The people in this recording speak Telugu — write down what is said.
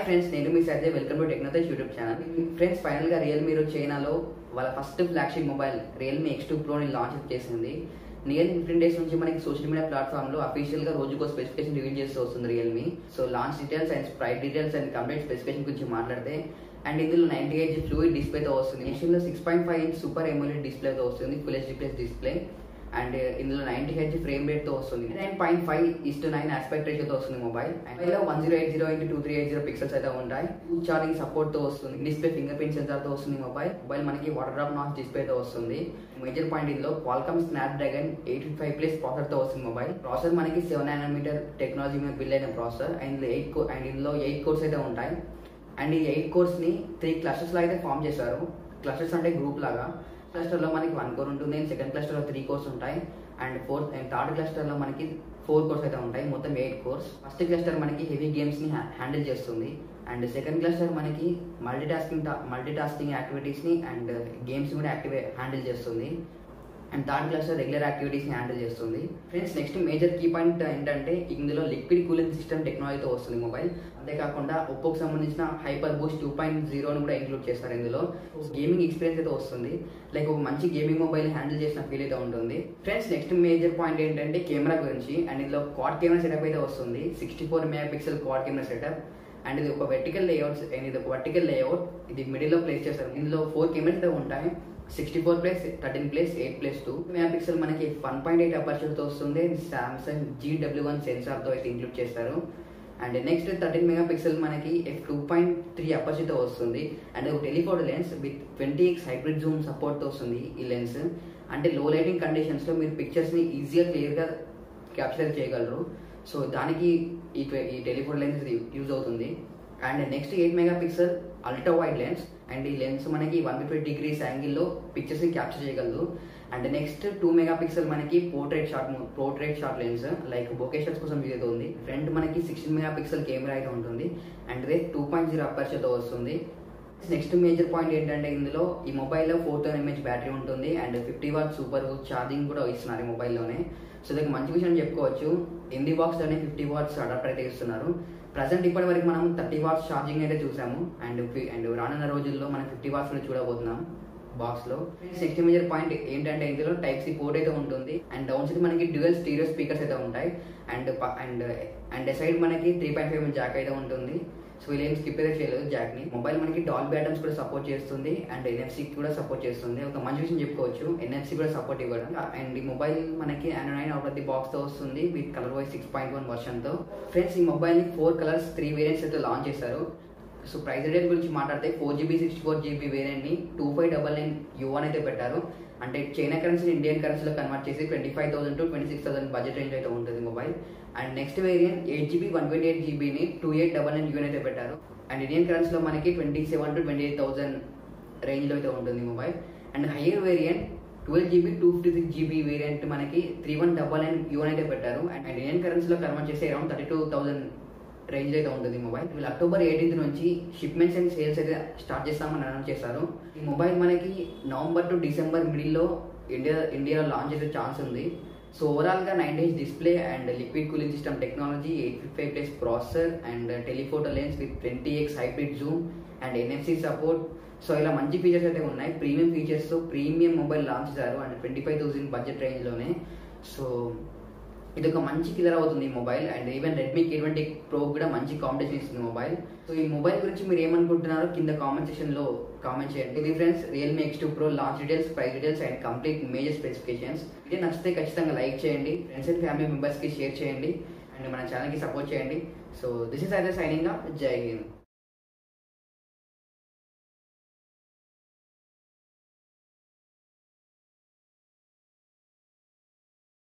ఫ్రెండ్స్ నేను మీ సైతే welcome to Technotej YouTube channel friends final గా రియల్మీ చైనాలో వాళ్ళ first flagship mobile Realme X two ప్రోని లాంచ్ చేసింది నియర్ ఫిఫ్టీన్ డేస్ నుంచి మనకి సోషల్ మీడియా ప్లాట్ఫామ్ లో అఫీషియల్ గా రోజుకో స్పెసిఫికేషన్ రివీల్ చేస్తూ వస్తుంది Realme so launch details and price details and complete specification గురించి మాట్లాడితే అండ్ ఇందులో నైన్టీ ఎయిట్ ఫ్లూయిడ్ డిస్ప్లేతో వస్తుంది next six point five inch super AMOLED డిస్ప్లేతో వస్తుంది full HD plus display and ఇందులో నైన్టీ హెచ్ ఫ్రేమ్ రేట్ తో వస్తుంది nine point five is to nine aspect రేషియోతో వస్తుంది mobile and one zero eight zero into two three eight zero pixels అయితే ఉంటాయి చార్జింగ్ సపోర్ట్ తో వస్తుంది డిస్ప్లే ఫింగర్ ప్రింట్ సెన్సార్ తో వస్తుంది మొబైల్ మొబైల్ మనకి వాటర్ డ్రాప్ నాచ్ డిస్ప్లే తో వస్తుంది మేజర్ పాయింట్ ఇందులో Qualcomm Snapdragon eight five plus processor తో వస్తుంది మొబైల్ ప్రాసెసర్ మనకి సెవెన్ నానోమీటర్ టెక్నాలజీ మీద బిల్డ్ అయిన ప్రాసెసర్ అండ్ ఎయిట్ కో అండ్ ఇందులో ఎయిట్ కోర్స్ అయితే ఉంటాయి అండ్ ఈ ఎయిట్ కోర్స్ ని త్రీ క్లస్టర్స్ లో అయితే ఫామ్ చేశారు క్లస్టర్స్ అంటే గ్రూప్ లాగా క్లస్టర్ లో మనకి వన్ కోర్ ఉంటుంది అండ్ సెకండ్ క్లస్టర్ లో త్రీ కోర్స్ ఉంటాయి and fourth and third cluster లో మనకి ఫోర్ కోర్స్ అయితే ఉంటాయి మొత్తం ఎయిట్ కోర్స్ ఫస్ట్ క్లస్టర్ మనకి హెవీ గేమ్స్ ని హ్యాండిల్ చేస్తుంది అండ్ సెకండ్ క్లస్టర్ మనకి multitasking multitasking activities ని అండ్ గేమ్స్ కూడా యాక్టివే హ్యాండిల్ చేస్తుంది and third class regular activities ని హ్యాండిల్ చేస్తుంది friends next major key point ఏంటంటే ఇందులో లిక్విడ్ కూలింగ్ సిస్టమ్ టెక్నాలజీతో వస్తుంది మొబైల్ అంతేకాకుండా ఒప్పోకి సంబంధించిన హైపర్ బూస్ట్ టూ పాయింట్ జీరోని కూడా ఇంక్లూడ్ చేస్తారు ఇందులో గేమింగ్ ఎక్స్పీరియన్స్ అయితే వస్తుంది లైక్ ఒక మంచి గేమింగ్ మొబైల్ హ్యాండిల్ చేసిన ఫీల్ అయితే ఉంటుంది ఫ్రెండ్స్ నెక్స్ట్ మేజర్ పాయింట్ ఏంటంటే కెమెరా గురించి అండ్ ఇందులో క్వాడ్ కెమెరా సెటప్ అయితే వస్తుంది sixty four megapixel quad camera setup and ఇది ఒక వెర్టికల్ లేఅవుట్ అండ్ ఇది ఒక వర్టికల్ లేఅవుట్ ఇది మిడిల్ లో ప్లేస్ చేస్తారు ఇందులో ఫోర్ కెమెరాస్ అయితే ఉంటాయి sixty four plus thirteen plus eight plus two mega pixel మనకి వన్ పాయింట్ ఎయిట్ అపర్చర్తో వస్తుంది సామ్సంగ్ జీ డబ్ల్యూ వన్ సెన్సార్తో అయితే ఇంక్లూడ్ చేస్తారు and next thirteen mega pixel మనకి ఎఫ్ టూ పాయింట్ త్రీ అపర్చర్తో వస్తుంది అండ్ ఒక telephoto lens with twenty X hybrid zoom సపోర్ట్తో వస్తుంది ఈ లెన్స్ అంటే లో లైటింగ్ కండిషన్స్లో మీరు పిక్చర్స్ని ఈజీగా క్లియర్గా క్యాప్చర్ చేయగలరు సో దానికి ఈ ఈ టెలిఫోన్ లెన్స్ యూజ్ అవుతుంది and next eight mega pixel ultra wide lens and ఈ లెన్స్ మనకి వన్ ఫిఫ్టీ డిగ్రీస్ యాంగిల్లో పిక్చర్స్ ని క్యాప్చర్ చేయగలదు and next two mega pixel మనకి portrait shot portrait shot lens like bokeh shots కోసం యూజ్ అవుతుంది ఫ్రంట్ మనకి సిక్స్టీన్ మెగా పిక్సెల్ కెమెరా అయితే ఉంటుంది and rate two point zero అపర్చర్తో వస్తుంది నెక్స్ట్ మేజర్ పాయింట్ ఏంటంటే ఇందులో ఈ మొబైల్లో ఫోర్ థౌసండ్ ఎంహెచ్ బ్యాటరీ ఉంటుంది and fifty watt super charging కూడా ఇస్తున్నారు ఈ మొబైల్లోనే సో ఇది మంచి విషయం చెప్పుకోవచ్చు ఇండి బాక్స్లోనే ఫిఫ్టీ వాట్స్ అడాప్టర్ అయితే ఇస్తున్నారు ప్రజెంట్ ఇప్పటి వరకు మనం థర్టీ వాట్స్ ఛార్జింగ్ అయితే చూసాము అండ్ అండ్ రానున్న రోజుల్లో మనం ఫిఫ్టీ వాట్స్ కూడా చూడబోతున్నాం బాక్స్ లో నెక్స్ట్ మేజర్ పాయింట్ ఏంటంటే ఇందులో టైప్ సి పోర్ట్ అయితే ఉంటుంది అండ్ డౌన్ సైడ్ మనకి డ్యూయల్ స్టీరియో స్పీకర్స్ అయితే ఉంటాయి అండ్ అండ్ అండ్ సైడ్ మనకి త్రీ పాయింట్ ఫైవ్ జాక్ అయితే ఉంటుంది సో వీళ్ళు ఏం స్కిప్ అయితే చేయలేదు జాక్ ని మొబైల్ మనకి డాల్ బ్యాటమ్స్ కూడా సపోర్ట్ చేస్తుంది అండ్ ఎన్ఎఫ్సి కూడా సపోర్ట్ చేస్తుంది ఒక మంచి విషయం చెప్పుకోవచ్చు ఎన్ఎఫ్సి కూడా సపోర్ట్ ఇవ్వడం అండ్ ఈ మొబైల్ మనకి nine out of the box తో వస్తుంది with colour wise six point one version తో ఫ్రెండ్స్ ఈ మొబైల్ ని ఫోర్ కలర్స్ త్రీ వేరియంట్స్ అయితే లాంచ్ చేశారు సో ప్రైస్ రేట్ గురించి మాట్లాడితే four GB sixty four GB variant ని two five double nine yuan అయితే పెట్టారు అంటే చైనా కరెన్సీని ఇండియన్ కరెన్సీలో కన్వర్ట్ చేసి twenty five thousand to twenty six thousand budget range అయితే ఉంటుంది mobile and next variant eight GB one twenty eight జీబీని two eight double nine yuan అయితే పెట్టారు అండ్ ఇండియన్ కరెన్సీలో మనకి twenty seven to twenty eight thousand రేంజ్లో అయితే ఉంటుంది mobile and higher variant twelve GB two fifty six GB variant మనకి three one double nine yuan అయితే పెట్టారు అండ్ ఇండియన్ కరెన్సీలో కన్వర్ట్ చేస్తే around thirty two thousand range అయితే ఉంటుంది మొబైల్ వీళ్ళు అక్టోబర్ ఎయిటీన్త్ నుంచి షిప్మెంట్స్ అండ్ సేల్స్ అయితే స్టార్ట్ చేస్తామని అనౌన్స్ చేశారు ఈ మొబైల్ మనకి నవంబర్ టు డిసెంబర్ మిడిల్లో ఇండియా ఇండియాలో లాంచ్ చేసే ఛాన్స్ ఉంది సో ఓవరాల్ గా nine days display and liquid cooling system technology eight fifty five plus processor and telephoto lens with twenty X hybrid zoom and NFC support so ఇలా మంచి ఫీచర్స్ అయితే ఉన్నాయి premium features premium mobile launch చేశారు and twenty five thousand budget రేంజ్లోనే సో ఇది ఒక మంచి కిల్లర్ అవుతుంది ఈ mobile and even Redmi K twenty pro కూడా మంచి కాంపిటీషన్ ఇస్తుంది మొబైల్ సో ఈ మొబైల్ గురించి మీరు ఏమనుకుంటున్నారో కింద కామెంట్ సెక్షన్ లో కామెంట్ చేయండి ఇది friends Realme X two pro launch details price details and complete major specifications ఇది నచ్చితే ఖచ్చితంగా లైక్ చేయండి ఫ్రెండ్స్ అండ్ ఫ్యామిలీ మెంబర్స్ కి షేర్ చేయండి అండ్ మన ఛానల్ కి సపోర్ట్ చేయండి సో దిస్ ఇస్ అయితే సైనింగ్ జై హింద్